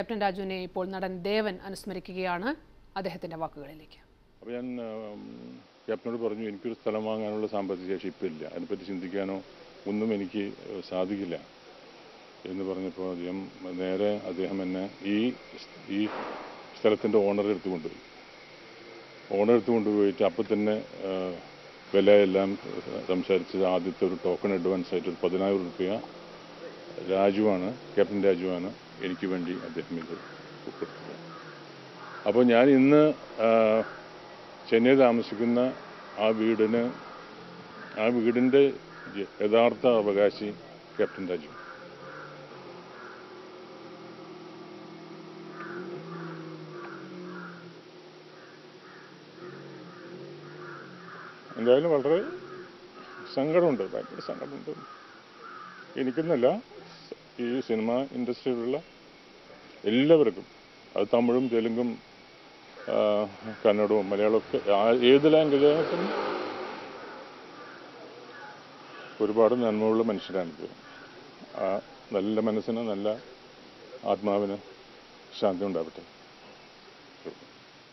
captain രാജുവിനെ ഇപ്പോൾ നടൻ ദേവൻ അനുസ്മരിക്കുകയാണ് അദ്ദേഹത്തിന്റെ വാക്കുകളിലേക്ക് അപ്പോൾ ഞാൻ ഉം, ക്യാപ്റ്റനോട് പറഞ്ഞു എനിക്കൊരു സ്ഥലം വാങ്ങാനുള്ള സാമ്പത്തിക ശേഷി ഇപ്പം ഇല്ല അതിനെപ്പറ്റി ചിന്തിക്കാനോ ഒന്നും എനിക്ക് ഏഹ്, സാധിക്കില്ല എന്ന് പറഞ്ഞപ്പോൾ അദ്ദേഹം നേരെ അദ്ദേഹം എന്നെ ഈ ഈ സ്ഥലത്തിൻ്റെ ഓണർ എടുത്തു കൊണ്ടുപോയി ഓണർ എടുത്തു കൊണ്ടുപോയിട്ട് അപ്പം തന്നെ ഏഹ്, വിലയെല്ലാം സംസാരിച്ചത് ആദ്യത്തെ ഒരു ടോക്കൺ അഡ്വാൻസ് ആയിട്ട് ഒരു പതിനായിരം റുപ്യ രാജുവാണ് ക്യാപ്റ്റൻ രാജുവാണ് എനിക്ക് വേണ്ടി അദ്ദേഹം ഇത് കൊടുത്തത് അപ്പോൾ ഞാൻ ഇന്ന് ആ, ചെന്നൈ താമസിക്കുന്ന ആ വീടിന് ആ വീടിൻ്റെ യഥാർത്ഥ അവകാശി ക്യാപ്റ്റൻ രാജു എന്തായാലും വളരെ സങ്കടമുണ്ട് ഭയങ്കര സങ്കടമുണ്ട് എനിക്കെന്നല്ല ഈ സിനിമ ഇൻഡസ്ട്രിയിലുള്ള എല്ലാവർക്കും അത് തമിഴും തെലുങ്കും ആ, കന്നഡവും മലയാളമൊക്കെ ആ- ഏത് ലാംഗ്വേജായിട്ടും ഒരുപാട് നന്മയുള്ള മനുഷ്യരാണിത് ആ നല്ല മനസ്സിന് നല്ല ആത്മാവിന് ശാന്തി ഉണ്ടാവട്ടെ